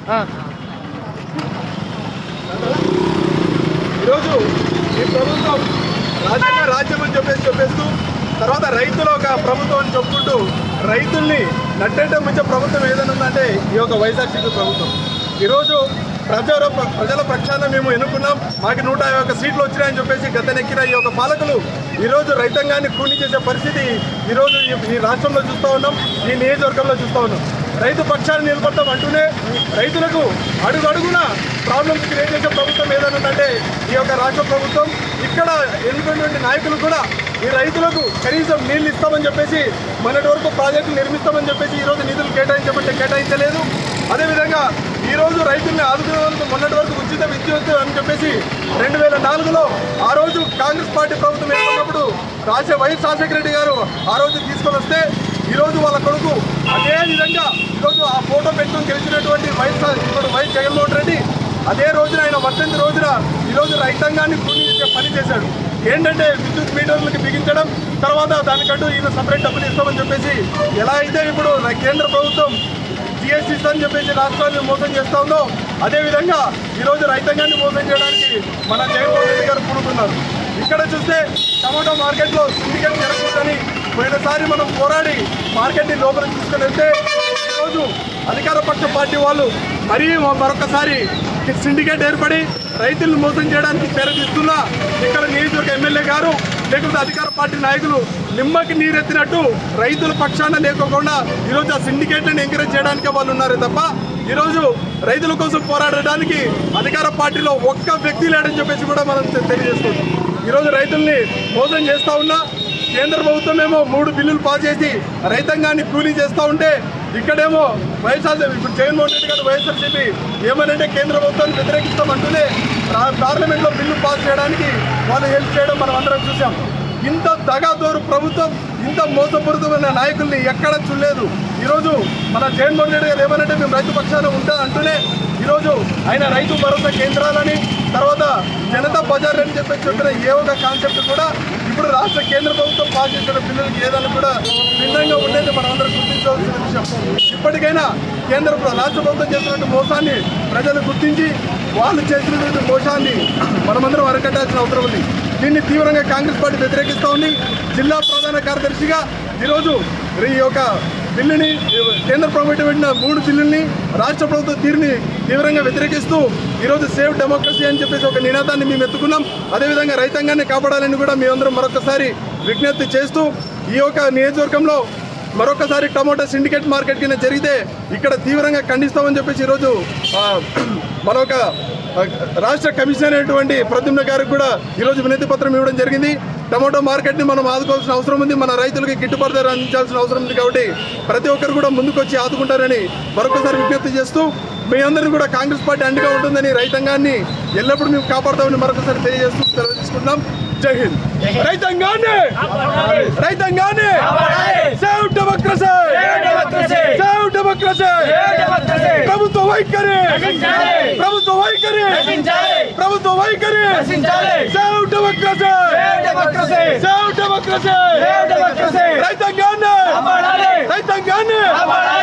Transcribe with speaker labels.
Speaker 1: ఈరోజు ఈ ప్రభుత్వం రాజ్యాంగ రాజ్యం అని చెప్పేసి చెప్పేస్తూ తర్వాత రైతుల ఒక ప్రభుత్వం అని చెప్పుకుంటూ రైతుల్ని నట్టేట ముంచే ప్రభుత్వం ఏదైనా ఉందంటే ఈ యొక్క వైఎస్ఆర్సీపీ ప్రభుత్వం ఈరోజు ప్రజల ప్రజల పక్షాన మేము ఎన్నుకున్నాం మాకు నూట యాభై ఒక్క సీట్లు వచ్చినాయని చెప్పేసి గతనెక్కిన ఈ యొక్క పాలకులు ఈరోజు రైతాంగాన్ని కూలీ చేసే పరిస్థితి ఈరోజు ఈ- ఈ రాష్ట్రంలో చూస్తూ ఉన్నాం ఈ నియోజకవర్గంలో చూస్తూ ఉన్నాం రైతు పక్షాన్ని నిలబడతాం అంటూనే రైతులకు అడుగు అడుగున ప్రాబ్లమ్స్ క్రియేట్ చేసే ప్రభుత్వం ఏదైనా ఉందంటే ఈ యొక్క రాష్ట్ర ప్రభుత్వం ఇక్కడ ఎన్నుకున్నటువంటి నాయకులు కూడా ఈ రైతులకు కనీసం నీళ్లు ఇస్తామని చెప్పేసి మొన్నటి వరకు ప్రాజెక్టులు నిర్మిస్తామని చెప్పేసి ఈ రోజు నిధులు కేటాయించమంటే కేటాయించలేదు అదేవిధంగా ఈ రోజు రైతుల్ని ఆదుకునేందుకు మొన్నటి వరకు ఉచిత విద్యుత్ అని చెప్పేసి రెండు వేల నాలుగులో ఆ రోజు కాంగ్రెస్ పార్టీ ప్రభుత్వం ఏర్పడినప్పుడు రాజశేఖర వైఎస్ రాజశేఖర రెడ్డి గారు ఆ రోజు తీసుకొని వస్తే ఈ రోజు వాళ్ళ కొడుకు అదే విధంగా ఈరోజు ఆ ఫోటో పెట్టుకొని గెలిచినటువంటి వైఎస్ ఇప్పుడు వైఎస్ జగన్మోహన్ రెడ్డి అదే రోజున ఆయన వర్షంతి రోజున ఈరోజు రైతాంగాన్ని కూలీ చేసే పని చేశాడు ఏంటంటే విద్యుత్ మీటర్లకు బిగించడం తర్వాత దానికంటూ ఈయన సపరేట్ డబ్బులు ఇస్తామని చెప్పేసి ఎలా అయితే ఇప్పుడు ర- కేంద్ర ప్రభుత్వం జిఎస్టీ అని చెప్పేసి రాష్ట్రాన్ని మోసం చేస్తా ఉందో అదేవిధంగా ఈరోజు రైతాంగాన్ని మోసం చేయడానికి మన జగన్మోహన్ రెడ్డి గారు పూనుకున్నారు ఇక్కడ చూస్తే టమాటో మార్కెట్లో సిండికేట్ జరగకూడదని పోయినసారి మనం పోరాడి మార్కెట్ని లోపల తీసుకుని వెళ్తే ఈరోజు అధికార పక్ష పార్టీ వాళ్ళు మరీ మరొకసారి సిండికేట్ ఏర్పడి రైతులను మోసం చేయడానికి తెరదిస్తున్నా ఇక్కడ నియోజకవర్గ ఎమ్మెల్యే గారు లేకపోతే అధికార పార్టీ నాయకులు నిమ్మకి నీరెత్తినట్టు రైతుల పక్షాన లేకోకుండా ఈరోజు ఆ సిండికేట్లను ఎంకరేజ్ చేయడానికే వాళ్ళు ఉన్నారే తప్ప ఈరోజు రైతుల కోసం పోరాడడానికి అధికార పార్టీలో ఒక్క వ్యక్తి లేడని చెప్పేసి కూడా మనం తె- తెలియజేసుకుంటాం ఈరోజు రైతుల్ని మోసం చేస్తా ఉన్నా కేంద్ర ప్రభుత్వం ఏమో మూడు బిల్లులు పాస్ చేసి రైతాంగాన్ని కూలీ చేస్తూ ఉంటే ఇక్కడేమో వైఎస్ఆర్ ఇప్పుడు జగన్మోహన్ రెడ్డి గారు వైఎస్ఆర్సీపీ ఏమనంటే కేంద్ర ప్రభుత్వాన్ని వ్యతిరేకిస్తామంటూనే రా- పార్లమెంట్లో బిల్లు పాస్ చేయడానికి వాళ్ళు హెల్ప్ చేయడం మనం అందరం చూసాం ఇంత దగాదోరు ప్రభుత్వం ఇంత మోసపూరితమైన నాయకుల్ని ఎక్కడ చూడలేదు ఈరోజు మన జగన్మోహన్ రెడ్డి గారు ఏమనంటే మేము రైతు పక్షాన ఉంటా అంటూనే ఈరోజు ఆయన రైతు భరోసా కేంద్రాలని తర్వాత జనతా బజార్ అని చెప్పి చెప్పిన ఏ ఒక కాన్సెప్ట్ కూడా ఇప్పుడు రాష్ట్ర కేంద్ర ప్రభుత్వం పాస్ చేసిన పిల్లలకి ఏదైనా కూడా భిన్నంగా ఉండేది మనం అందరం గుర్తించవలసిన విషయం ఇప్పటికైనా కేంద్ర ప్ర- రాష్ట్ర ప్రభుత్వం చేసినటువంటి మోసాన్ని ప్రజలు గుర్తించి వాళ్ళు చేసినటువంటి మోసాన్ని మనమందరం అరకట్టాల్సిన అవసరం ఉంది దీన్ని తీవ్రంగా కాంగ్రెస్ పార్టీ వ్యతిరేకిస్తూ ఉంది జిల్లా ప్రధాన కార్యదర్శిగా ఈరోజు ఈ యొక్క బిల్లుని కేంద్ర ప్రభుత్వం పెట్టిన మూడు బిల్లుల్ని రాష్ట్ర ప్రభుత్వ తీరుని తీవ్రంగా వ్యతిరేకిస్తూ ఈరోజు సేవ్ డెమోక్రసీ అని చెప్పేసి ఒక నినాదాన్ని మేము ఎత్తుకున్నాం అదేవిధంగా రైతాంగాన్ని కాపాడాలని కూడా మీ అందరం మరొకసారి విజ్ఞప్తి చేస్తూ ఈ యొక్క నియోజకవర్గంలో మరొకసారి టమోటా సిండికేట్ మార్కెట్ కింద జరిగితే ఇక్కడ తీవ్రంగా ఖండిస్తామని చెప్పేసి ఈరోజు ఆ, మరొక ఆ, రాష్ట్ర కమిషనర్ అయినటువంటి ప్రద్యుమ్న గారికి కూడా ఈరోజు వినతి పత్రం ఇవ్వడం జరిగింది టమాటో మార్కెట్ని మనం ఆదుకోవాల్సిన అవసరం ఉంది మన రైతులకి గిట్టుబాటు ధర అందించాల్సిన అవసరం ఉంది కాబట్టి ప్రతి ఒక్కరు కూడా ముందుకొచ్చి ఆదుకుంటారని మరొకసారి విజ్ఞప్తి చేస్తూ మీ అందరిని కూడా కాంగ్రెస్ పార్టీ అండగా ఉంటుందని రైతాంగాన్ని ఎల్లప్పుడూ మేము కాపాడుతామని మరొకసారి తెలియజేస్తూ సెలవు తీసుకుంటున్నాం జై హింద్ రైతాంగాన్ని రైతాంగాన్ని సేవ్ డెమోక్రసీ సేవ్ డెమోక్రసీ ప్రభుత్వ వైఖరి ప్రభుత్వ వైఖరి ప్రభుత్వ వైఖరి సేవ్ డెమోక్రసీ సేవ్ డెమోక్రసీ రైతాంగాన్ని రైతాంగాన్ని